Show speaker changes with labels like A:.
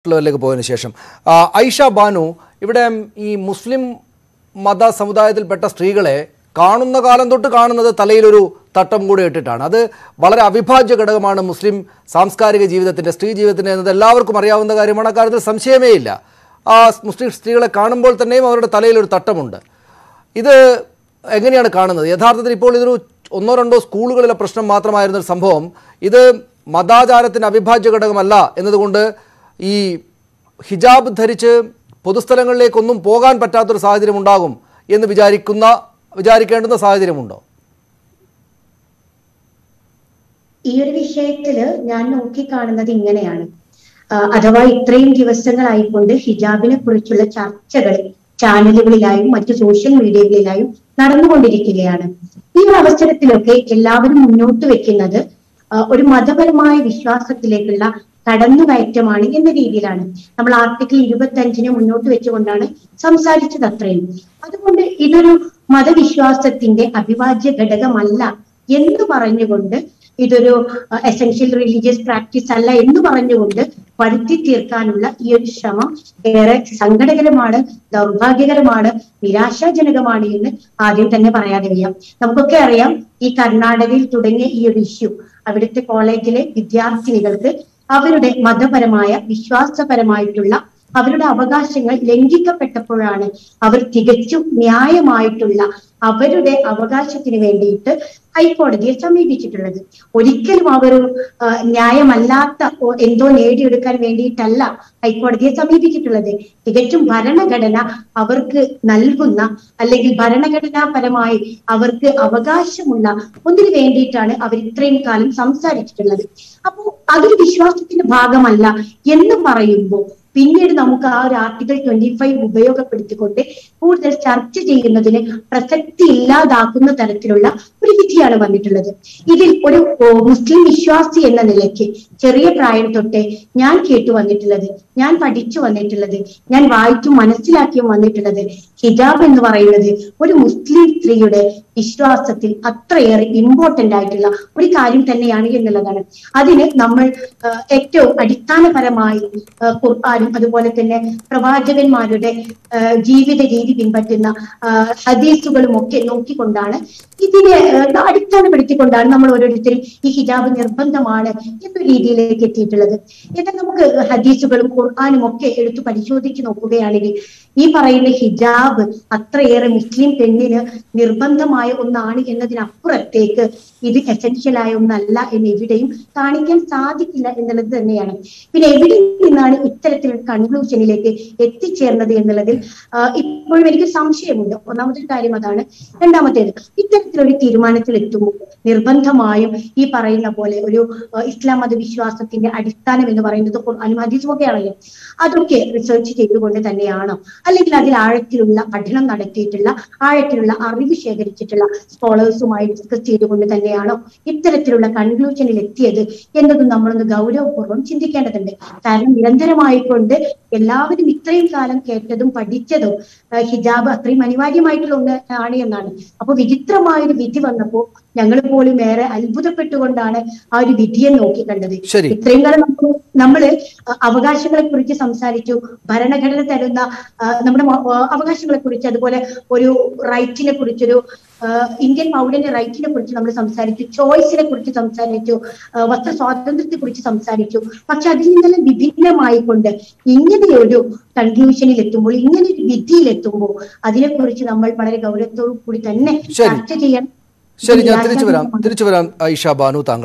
A: ലെവലിലേക്ക് പോയതിനു ശേഷം ആ, ഐഷ ബാനു ഇവിടെ ഈ മുസ്ലിം മത സമുദായത്തിൽപ്പെട്ട സ്ത്രീകളെ കാണുന്ന കാലം തൊട്ട് കാണുന്നത് തലയിലൊരു തട്ടം കൂടെ ഇട്ടിട്ടാണ് അത് വളരെ അവിഭാജ്യ ഘടകമാണ് മുസ്ലിം സാംസ്കാരിക ജീവിതത്തിൻ്റെ സ്ത്രീ ജീവിതത്തിൻ്റെ എന്നത് എല്ലാവർക്കും അറിയാവുന്ന കാര്യമാണ് അക്കാര്യത്തിൽ സംശയമേ ഇല്ല ആ മുസ്ലിം സ്ത്രീകളെ കാണുമ്പോൾ തന്നെയും അവരുടെ തലയിലൊരു തട്ടമുണ്ട് ഇത് എങ്ങനെയാണ് കാണുന്നത് യഥാർത്ഥത്തിൽ ഇപ്പോൾ ഇതൊരു ഒന്നോ രണ്ടോ സ്കൂളുകളിലെ പ്രശ്നം മാത്രമായിരുന്ന ഒരു സംഭവം ഇത് മതാചാരത്തിൻ്റെ അവിഭാജ്യ ഘടകമല്ല എന്നതുകൊണ്ട് ഈ ഹിജാബ് ധരിച്ച് പൊതുസ്ഥലങ്ങളിലേക്കൊന്നും പോകാൻ പറ്റാത്തൊരു സാഹചര്യം ഉണ്ടാകും എന്ന് വിചാരിക്കുന്ന വിചാരിക്കേണ്ടുന്ന സാഹചര്യമുണ്ടോ
B: ഈ ഒരു വിഷയത്തില് ഞാൻ നോക്കിക്കാണുന്നത് ഇങ്ങനെയാണ് ആ, അഥവാ ഇത്രയും ദിവസങ്ങളായിക്കൊണ്ട് ഹിജാബിനെ കുറിച്ചുള്ള ചർച്ചകൾ ചാനലുകളിലായും മറ്റു സോഷ്യൽ മീഡിയകളിലായും നടന്നുകൊണ്ടിരിക്കുകയാണ് ഈ ഒരു അവസരത്തിലൊക്കെ എല്ലാവരും മുന്നോട്ട് വെക്കുന്നത് ആ, ഒരു മതപരമായ വിശ്വാസത്തിലേക്കുള്ള കടന്നുകയറ്റമാണ് എന്ന രീതിയിലാണ് നമ്മൾ ആർട്ടിക്കിൾ ഇരുപത്തി അഞ്ചിനെ മുന്നോട്ട് വെച്ചുകൊണ്ടാണ് സംസാരിച്ചത് അത്രയും അതുകൊണ്ട് ഇതൊരു മതവിശ്വാസത്തിന്റെ അവിഭാജ്യ ഘടകമല്ല എന്ന് പറഞ്ഞുകൊണ്ട് ഇതൊരു എസെൻഷ്യൽ റിലീജിയസ് പ്രാക്ടീസ് അല്ല എന്ന് പറഞ്ഞുകൊണ്ട് വരുത്തി തീർക്കാനുള്ള ഈ ഒരു ശ്രമം ഏറെ സങ്കടകരമാണ് ദൗർഭാഗ്യകരമാണ് നിരാശാജനകമാണ് എന്ന് ആദ്യം തന്നെ പറയാതെ വയ്യാം നമുക്കൊക്കെ അറിയാം ഈ കർണാടകയിൽ തുടങ്ങിയ ഈ ഒരു ഇഷ്യൂ അവിടുത്തെ കോളേജിലെ വിദ്യാർത്ഥിനികൾക്ക് അവരുടെ മതപരമായ വിശ്വാസപരമായിട്ടുള്ള അവരുടെ അവകാശങ്ങൾ ലംഘിക്കപ്പെട്ടപ്പോഴാണ് അവർ തികച്ചും ന്യായമായിട്ടുള്ള അവരുടെ അവകാശത്തിന് വേണ്ടിയിട്ട് ഹൈക്കോടതിയെ സമീപിച്ചിട്ടുള്ളത് ഒരിക്കലും അവർ ആ, ന്യായമല്ലാത്ത ഒ- എന്തോ നേടിയെടുക്കാൻ വേണ്ടിയിട്ടല്ല ഹൈക്കോടതിയെ സമീപിച്ചിട്ടുള്ളത് തികച്ചും ഭരണഘടന അവർക്ക് നൽകുന്ന അല്ലെങ്കിൽ ഭരണഘടനാപരമായി അവർക്ക് അവകാശമുള്ള ഒന്നിനു വേണ്ടിയിട്ടാണ് അവർ ഇത്രയും കാലം സംസാരിച്ചിട്ടുള്ളത് അപ്പോൾ അതൊരു വിശ്വാസത്തിന്റെ ഭാഗമല്ല എന്ന് പറയുമ്പോൾ പിന്നീട് നമുക്ക് ആ ഒരു ആർട്ടിക്കിൾ ട്വന്റി ഫൈവ് ഉപയോഗപ്പെടുത്തിക്കൊണ്ട് കൂടുതൽ ചർച്ച ചെയ്യുന്നതിന് പ്രസക്തി ഇല്ലാതാക്കുന്ന തരത്തിലുള്ള ഒരു വിധിയാണ് വന്നിട്ടുള്ളത് ഇതിൽ ഒരു ഓ, മുസ്ലിം വിശ്വാസി എന്ന നിലയ്ക്ക് ചെറിയ പ്രായം തൊട്ടേ ഞാൻ കേട്ടു വന്നിട്ടുള്ളത് ഞാൻ പഠിച്ചു വന്നിട്ടുള്ളത് ഞാൻ വായിച്ചും മനസ്സിലാക്കിയും വന്നിട്ടുള്ളത് ഹിജാബ് എന്ന് പറയുന്നത് ഒരു മുസ്ലിം സ്ത്രീയുടെ വിശ്വാസത്തിൽ അത്രയേറെ ഇമ്പോർട്ടന്റ് ആയിട്ടുള്ള ഒരു കാര്യം തന്നെയാണ് എന്നുള്ളതാണ് അതിന് നമ്മൾ ആ, ഏറ്റവും അടിസ്ഥാനപരമായി ആ, ഖുർആാനും അതുപോലെ തന്നെ പ്രവാചകന്മാരുടെ ആ, ജീവിത രീതി പിൻപറ്റുന്ന ആ, ഹദീസുകളും ഒക്കെ നോക്കിക്കൊണ്ടാണ് ഇതിനെ ആ, അടിസ്ഥാനപ്പെടുത്തിക്കൊണ്ടാണ് നമ്മൾ ഓരോരുത്തരും ഈ ഹിജാബ് നിർബന്ധമാണ് എന്ന രീതിയിലേക്ക് എത്തിയിട്ടുള്ളത് എന്നാൽ നമുക്ക് ഹദീസുകളും ഖുർആാനും ഒക്കെ എടുത്തു പരിശോധിച്ച് നോക്കുകയാണെങ്കിൽ ഈ പറയുന്ന ഹിജാബ് അത്രയേറെ മുസ്ലിം പെണ്ണിന് നിർബന്ധമായ ഒന്നാണ് എന്നതിനപ്പുറത്തേക്ക് ഇത് എസെൻഷ്യലായ ഒന്നല്ല എന്ന് എവിടെയും കാണിക്കാൻ സാധിക്കില്ല എന്നുള്ളത് തന്നെയാണ് പിന്നെ എവിടെ നിന്നാണ് ഇത്തരത്തിലൊരു കൺക്ലൂഷനിലേക്ക് എത്തിച്ചേർന്നത് എന്നുള്ളതിൽ ആ, ഇപ്പോഴും എനിക്ക് സംശയമുണ്ട് ഒന്നാമത്തെ കാര്യം അതാണ് രണ്ടാമത്തേത് ഇത്തരത്തിലൊരു തീരുമാനത്തിൽ എത്തുമ്പോൾ നിർബന്ധമായും ഈ പറയുന്ന പോലെ ഒരു ആ, ഇസ്ലാം മത വിശ്വാസത്തിന്റെ അടിസ്ഥാനം എന്ന് പറയുന്നത് ഖുർആനും ഹദീസും ഒക്കെയാണല്ലോ അതൊക്കെ റിസർച്ച് ചെയ്തുകൊണ്ട് തന്നെയാണോ അല്ലെങ്കിൽ അതിൽ ആഴത്തിലുള്ള പഠനം നടത്തിയിട്ടുള്ള ആഴത്തിലുള്ള അറിവ് ശേഖരിച്ചിട്ടുള്ള സ്കോളേഴ്സുമായി ഡിസ്കസ് ചെയ്തുകൊണ്ട് തന്നെയാണോ ഇത്തരത്തിലുള്ള കൺക്ലൂഷനിൽ എത്തിയത് എന്നതും നമ്മളൊന്ന് ഗൗരവപൂർവ്വം ചിന്തിക്കേണ്ടതുണ്ട് കാരണം നിരന്തരമായിക്കൊണ്ട് എല്ലാവരും ഇത്രയും കാലം കേട്ടതും പഠിച്ചതും ആ, ഹിജാബ് അത്രയും അനിവാര്യമായിട്ടുള്ള ഒന്ന് ആണ് എന്നാണ് അപ്പൊ വിചിത്രമായൊരു വിധി വന്നപ്പോ ഞങ്ങൾ പോലും ഏറെ അത്ഭുതപ്പെട്ടുകൊണ്ടാണ് ആ ഒരു വിധിയെ നോക്കിക്കണ്ടത്
A: ശരി.
B: ഇത്രയും കാലം നമുക്ക് നമ്മള് അവകാശങ്ങളെ കുറിച്ച് സംസാരിച്ചു ഭരണഘടന തരുന്ന ആ, നമ്മുടെ അവകാശങ്ങളെ കുറിച്ച് അതുപോലെ ഒരു റൈറ്റിനെ കുറിച്ചൊരു ആ, ഇന്ത്യൻ പൗരന്റെ റൈറ്റിനെ കുറിച്ച് നമ്മൾ സംസാരിച്ചു ചോയ്സിനെ കുറിച്ച് സംസാരിച്ചു ആ, വസ്ത്ര സ്വാതന്ത്ര്യത്തെ കുറിച്ച് സംസാരിച്ചു പക്ഷെ അതിൽ നിന്നെല്ലാം വിഭിന്നമായിക്കൊണ്ട് ഇങ്ങനെയൊരു കൺക്ലൂഷനിൽ എത്തുമ്പോൾ ഇങ്ങനെ ഒരു വിധിയിൽ എത്തുമ്പോൾ അതിനെക്കുറിച്ച് നമ്മൾ വളരെ ഗൗരവത്തോടു കൂടി തന്നെ
A: ശരി.
B: ചർച്ച ചെയ്യാൻ
A: ശരി ഞാൻ തിരിച്ചു വരാം തിരിച്ചു വരാം ഐഷ ബാനു താങ്കൾ